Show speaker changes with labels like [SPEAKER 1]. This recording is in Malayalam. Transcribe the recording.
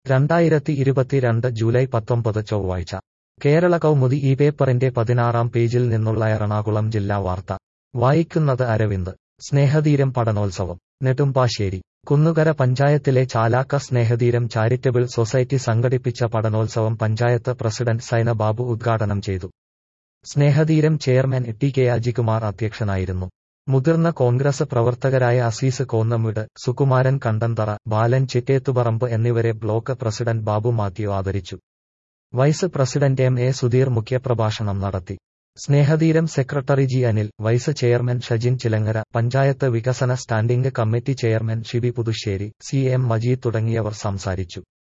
[SPEAKER 1] രണ്ടായിരത്തി ഇരുപത്തിരണ്ട് ജൂലൈ പത്തൊമ്പത് ചൊവ്വാഴ്ച കേരള കൗമുദി ഈ പേപ്പറിന്റെ പതിനാറാം പേജിൽ നിന്നുള്ള എറണാകുളം ജില്ലാ വാർത്ത വായിക്കുന്നത് അരവിന്ദ് സ്നേഹതീരം പഠനോത്സവം നെടുമ്പാശ്ശേരി കുന്നുകര പഞ്ചായത്തിലെ ചാലാക്ക സ്നേഹതീരം ചാരിറ്റബിൾ സൊസൈറ്റി സംഘടിപ്പിച്ച പഠനോത്സവം പഞ്ചായത്ത് പ്രസിഡന്റ് സൈന ബാബു ഉദ്ഘാടനം ചെയ്തു Snehatheeram chairman T K Ajikumar അധ്യക്ഷനായിരുന്നു മുതിർന്ന കോൺഗ്രസ് പ്രവർത്തകരായ അസീസ് കോന്നമിട് സുകുമാരൻ കണ്ടന്തറ ബാലൻ ചിറ്റേത്തുപറമ്പ് എന്നിവരെ ബ്ലോക്ക് പ്രസിഡന്റ് ബാബു മാത്യു ആദരിച്ചു vice president M A Sudheer മുഖ്യപ്രഭാഷണം നടത്തി Snehatheeram secretary G Anil vice chairman Shajin Chilangara panchayat വികസന standing committee chairman Shibi Puthussery C M Majeed തുടങ്ങിയവർ സംസാരിച്ചു